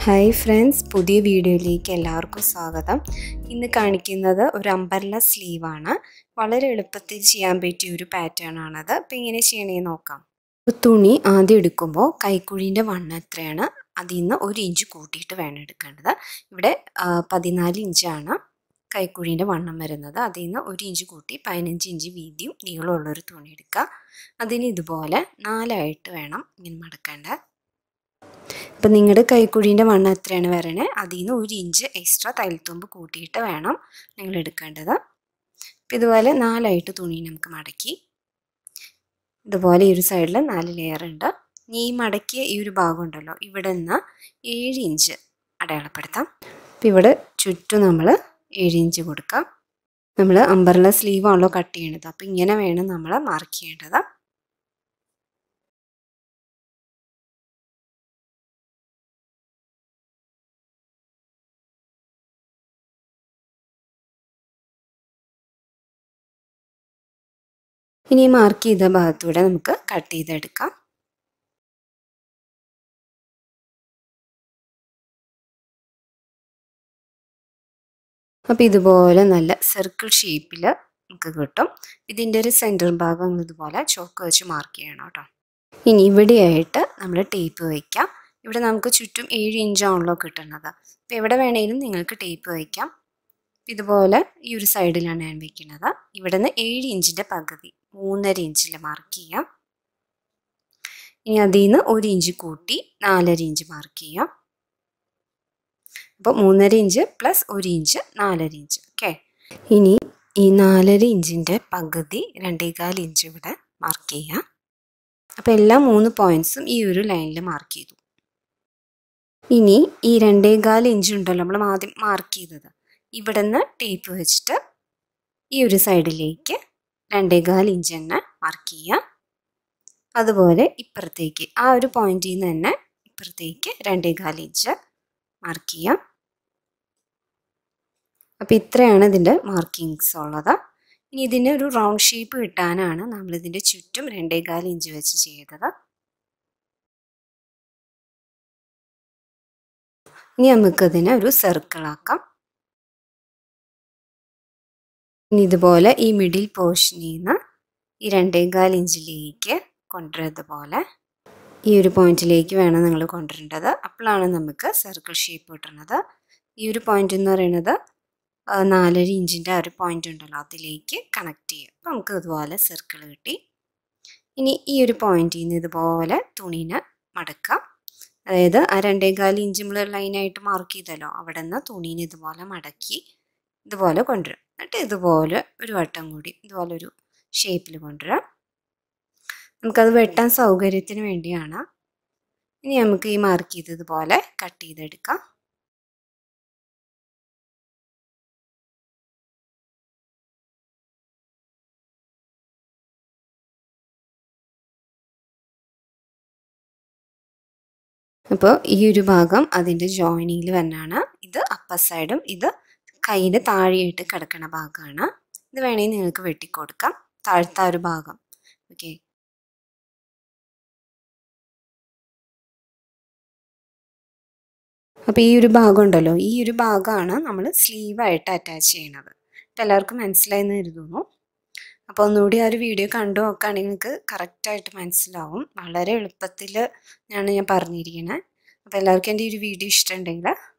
hi friends പുതിയ വീഡിയോയിലേക്ക് എല്ലാവർക്കും സ്വാഗതം ഇന്ന് കാണിക്കുന്നത് ഒരു അമ്പർല സ്ലീവാണ് വളരെ എളുപ്പത്തിൽ ചെയ്യാൻ പറ്റിയ ഒരു പാറ്റേൺ ആണത് അപ്പോൾ ഇങ്ങനെ ചെയ്യണേ നോക്കാം തുണി ആദ്യം എടുക്കുമ്പോൾ കൈക്കുഴീൻ്റെ വണ്ണം എത്രയാണ് അതിൽ നിന്ന് ഒരു ഇഞ്ച് കൂട്ടിയിട്ട് വേണം എടുക്കേണ്ടത് ഇവിടെ പതിനാല് ഇഞ്ചാണ് കൈക്കുഴീൻ്റെ വണ്ണം വരുന്നത് അതിൽ നിന്ന് ഒരു ഇഞ്ച് കൂട്ടി പതിനഞ്ച് ഇഞ്ച് വീതിയും നീളമുള്ളൊരു തുണി എടുക്കുക അതിന് ഇതുപോലെ നാലായിട്ട് വേണം ഇങ്ങനെ മടക്കേണ്ടത് ഇപ്പം നിങ്ങളുടെ കൈക്കുഴീൻ്റെ വണ്ണം എത്രയാണ് വരണേ അതിൽ നിന്ന് ഒരു ഇഞ്ച് എക്സ്ട്രാ തൈൽത്തുമ്പ് കൂട്ടിയിട്ട് വേണം നിങ്ങൾ എടുക്കേണ്ടത് അപ്പം ഇതുപോലെ നാലായിട്ട് തുണി നമുക്ക് മടക്കി ഇതുപോലെ ഈ ഒരു സൈഡിൽ നാല് ലെയർ ഉണ്ട് ഇനി ഈ മടക്കിയ ഈ ഒരു ഭാഗം ഉണ്ടല്ലോ ഇവിടെ നിന്ന് ഏഴ് ഇഞ്ച് അടയാളപ്പെടുത്താം അപ്പം ഇവിടെ ചുറ്റും നമ്മൾ ഏഴ് ഇഞ്ച് കൊടുക്കാം നമ്മൾ അമ്പർല സ്ലീവ് ആണല്ലോ കട്ട് ചെയ്യണത് അപ്പം ഇങ്ങനെ വേണം നമ്മൾ മാർക്ക് ചെയ്യേണ്ടത് ഇനി മാർക്ക് ചെയ്ത ഭാഗത്തൂടെ നമുക്ക് കട്ട് ചെയ്തെടുക്കാം അപ്പോൾ ഇതുപോലെ നല്ല സർക്കിൾ ഷേപ്പിൽ നമുക്ക് കിട്ടും ഇതിൻ്റെ ഒരു സെൻറ്റർ ഭാഗം ഇതുപോലെ ചോക്ക് വെച്ച് മാർക്ക് ചെയ്യണം കേട്ടോ ഇനി ഇവിടെയായിട്ട് നമ്മൾ ടേപ്പ് വയ്ക്കാം ഇവിടെ നമുക്ക് ചുറ്റും ഏഴ് ഇഞ്ചാണല്ലോ കിട്ടുന്നത് അപ്പോൾ എവിടെ വേണമെങ്കിലും നിങ്ങൾക്ക് ടേപ്പ് വയ്ക്കാം ഇതുപോലെ ഈ ഒരു സൈഡിലാണ് ഞാൻ വെക്കുന്നത് ഇവിടെ നിന്ന് ഏഴ് ഇഞ്ചിൻ്റെ പകുതി മൂന്നര ഇഞ്ചിൽ മാർക്ക് ചെയ്യാം ഇനി അതിൽ നിന്ന് ഒരു ഇഞ്ച് കൂട്ടി നാലര ഇഞ്ച് മാർക്ക് ചെയ്യാം അപ്പോൾ മൂന്നര ഇഞ്ച് പ്ലസ് ഒരു ഇഞ്ച് നാലര ഇഞ്ച് ഓക്കെ ഇനി ഈ നാലര ഇഞ്ചിൻ്റെ പകുതി രണ്ടേകാൽ ഇഞ്ച് ഇവിടെ മാർക്ക് ചെയ്യാം അപ്പോൾ എല്ലാ മൂന്ന് പോയിൻറ്റ്സും ഈ ഒരു ലൈനിൽ മാർക്ക് ചെയ്തു ഇനി ഈ രണ്ടേകാൽ ഇഞ്ച് ഉണ്ടല്ലോ നമ്മൾ ആദ്യം മാർക്ക് ചെയ്തത് ഇവിടെ നിന്ന് ടേപ്പ് വെച്ചിട്ട് ഈ ഒരു സൈഡിലേക്ക് രണ്ടേകാൽ ഇഞ്ച് തന്നെ മാർക്ക് ചെയ്യുക അതുപോലെ ഇപ്പുറത്തേക്ക് ആ ഒരു പോയിന്റിൽ നിന്ന് തന്നെ ഇപ്പുറത്തേക്ക് രണ്ടേകാൽ ഇഞ്ച് മാർക്ക് ചെയ്യാം അപ്പോൾ ഇത്രയാണ് ഇതിൻ്റെ മാർക്കിങ്സ് ഉള്ളത് ഇനി ഇതിന് ഒരു റൗണ്ട് ഷേപ്പ് കിട്ടാനാണ് നമ്മൾ ഇതിൻ്റെ ചുറ്റും രണ്ടേകാൽ ഇഞ്ച് വെച്ച് ചെയ്തത് ഇനി നമുക്കതിനെ ഒരു സർക്കിളാക്കാം ഇനി ഇതുപോലെ ഈ മിഡിൽ പോർഷനിൽ നിന്ന് ഈ രണ്ടേകാൽ ഇഞ്ചിലേക്ക് കൊണ്ടുവരുന്നത് പോലെ ഈ ഒരു പോയിന്റിലേക്ക് വേണം നിങ്ങൾ കൊണ്ടുവരേണ്ടത് അപ്പോഴാണ് നമുക്ക് സർക്കിൾ ഷേപ്പ് കിട്ടുന്നത് ഈ ഒരു പോയിന്റ് എന്ന് പറയുന്നത് നാലര ഇഞ്ചിൻ്റെ ആ ഒരു പോയിന്റ് ഉണ്ടല്ലോ അതിലേക്ക് കണക്ട് ചെയ്യും അപ്പോൾ നമുക്ക് ഇതുപോലെ സർക്കിൾ കിട്ടി ഇനി ഈ ഒരു പോയിന്റിൽ നിന്ന് ഇതുപോലെ തുണീനെ മടക്കാം അതായത് ആ രണ്ടേകാൽ ഇഞ്ച് നമ്മൾ ലൈനായിട്ട് മാർക്ക് ചെയ്തല്ലോ അവിടെ നിന്ന് തുണീനെ ഇതുപോലെ മടക്കി ഇതുപോലെ കൊണ്ടുവരും എന്നിട്ട് ഇതുപോലെ ഒരു വട്ടം കൂടി ഇതുപോലെ ഒരു ഷേപ്പിൽ കൊണ്ടുവരാം നമുക്കത് വെട്ടാൻ സൗകര്യത്തിന് വേണ്ടിയാണ് ഇനി നമുക്ക് ഈ മാർക്ക് ചെയ്തതുപോലെ കട്ട് ചെയ്തെടുക്കാം അപ്പോൾ ഈ ഒരു ഭാഗം അതിൻ്റെ ജോയിനിങ്ങിൽ വന്നാണ് ഇത് അപ്പർ സൈഡും ഇത് കൈയുടെ താഴെയായിട്ട് കിടക്കുന്ന ഭാഗമാണ് ഇത് വേണമെങ്കിൽ നിങ്ങൾക്ക് വെട്ടിക്കൊടുക്കാം താഴത്തെ ഒരു ഭാഗം ഓക്കെ അപ്പോൾ ഈ ഒരു ഭാഗം ഉണ്ടല്ലോ ഈ ഒരു ഭാഗമാണ് നമ്മൾ സ്ലീവായിട്ട് അറ്റാച്ച് ചെയ്യണത് അപ്പോൾ എല്ലാവർക്കും മനസ്സിലായെന്ന് കരുതുന്നു അപ്പോൾ ഒന്നുകൂടി ആ ഒരു വീഡിയോ കണ്ടു നോക്കുകയാണെങ്കിൽ നിങ്ങൾക്ക് കറക്റ്റായിട്ട് മനസ്സിലാവും വളരെ എളുപ്പത്തിൽ ആണ് ഞാൻ പറഞ്ഞിരിക്കുന്നത് അപ്പോൾ എല്ലാവർക്കും എൻ്റെ ഈ ഒരു വീഡിയോ ഇഷ്ടമുണ്ടെങ്കിൽ